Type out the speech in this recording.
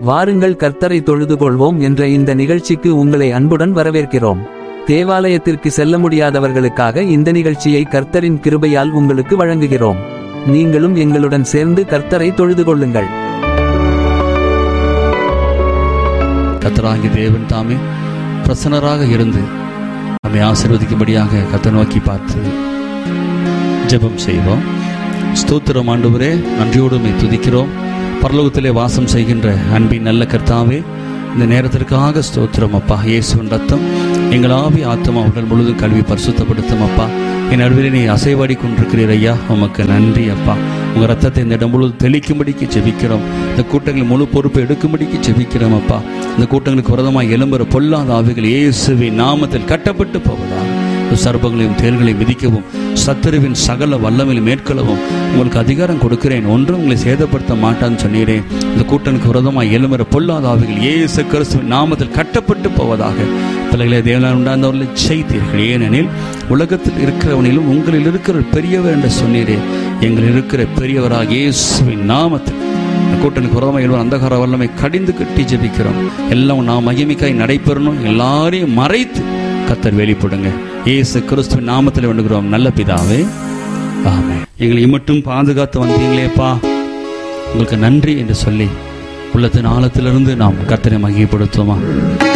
வாருங்கள் கர்த்தரை தொழுது கொள்வோம் என்ற இந்த நிகழ்ச்சிக்கு உங்களை அன்புடன் வரவேற்கிறோம் தேவாலயத்திற்கு செல்ல முடியாதவர்களுக்காக இந்த நிகழ்ச்சியை கர்த்தரின் கிருபையால் உங்களுக்கு வழங்குகிறோம் நீங்களும் எங்களுடன் சேர்ந்து கர்த்தரை தொழுது கொள்ளுங்கள் கத்தராகி தேவன் தாமே பிரசன்னராக இருந்து நம்மை ஆசீர்வதிக்கும்படியாக கத்த நோக்கி பார்த்து ஜெபம் செய்வோம் ஸ்தோத்திரம் ஆண்டவரே நன்றியோடு உம்மை துதிக்கிறோம் பரலோகத்திலே வாசம் செய்கின்ற அன்பின் நல்ல கர்த்தாவே இந்த நேரத்திற்காக ஸ்தோத்திரம் அப்பா இயேசுவின் ரத்தம் எங்கள் ஆவி ஆத்மா உடல் முழுதும் கல்வி பரிசுத்தப்படுத்தும் அப்பா என் நடுவில் நீ அசைவாடி கொண்டிருக்கிறீர் ஐயா உமக்கு நன்றி அப்பா உங்க ரத்தத்தை இந்த இடம் முழுவதும் தெளிக்கும்படிக்கு ஜெபிக்கிறோம் இந்த கூட்டங்களில் முழு பொறுப்பு எடுக்கும்படிக்கு ஜெபிக்கிறோம் அப்பா இந்த கூட்டங்களுக்கு விரதமாக எலும்புற பொல்லாத ஆவிகள் இயேசுவின் நாமத்தில் கட்டப்பட்டு போவதா சர்ப்பங்களையும் தேர்களையும் மிதிக்கவும் சத்துருவின் சகல வல்லமையில் மேற்கொள்ளவும் உங்களுக்கு அதிகாரம் கொடுக்கிறேன் ஒன்றும் உங்களை சேதப்படுத்த மாட்டான்னு சொன்னீரே இந்த கூட்டனுக்கு விரதமாக எழுமுற பொல்லாத ஆவிகள் இயேசு கிறிஸ்துவின் நாமத்தில் கட்டப்பட்டு போவதாக பிள்ளைகளை தேவனால் உண்டாந்தவர்களை செய்தீர்கள் ஏனெனில் உலகத்தில் இருக்கிறவனிலும் உங்களில் இருக்கிற பெரியவர் என்று சொன்னீரே எங்களில் இருக்கிற பெரியவராக இயேசுவின் நாமத்தில் இந்த கூட்டனுக்கு விரதமாக எழுவர் அந்தகார வல்லமை கடிந்து கட்டி ஜெபிக்கிறோம் எல்லாம் நாம் மகிமைக்காய் நடைபெறணும் எல்லாரையும் மறைத்து கத்தர் வெளிப்படுங்க இயேசு கிறிஸ்துவின் நாமத்தில் வேண்டுகிறோம் நல்ல பிதாவே ஆமே எங்களை மட்டும் பாதுகாத்து வந்தீங்களேப்பா உங்களுக்கு நன்றி என்று சொல்லி உள்ளத்தின் ஆழத்திலிருந்து நாம் கத்தரை மகிமைப்படுத்துவோமா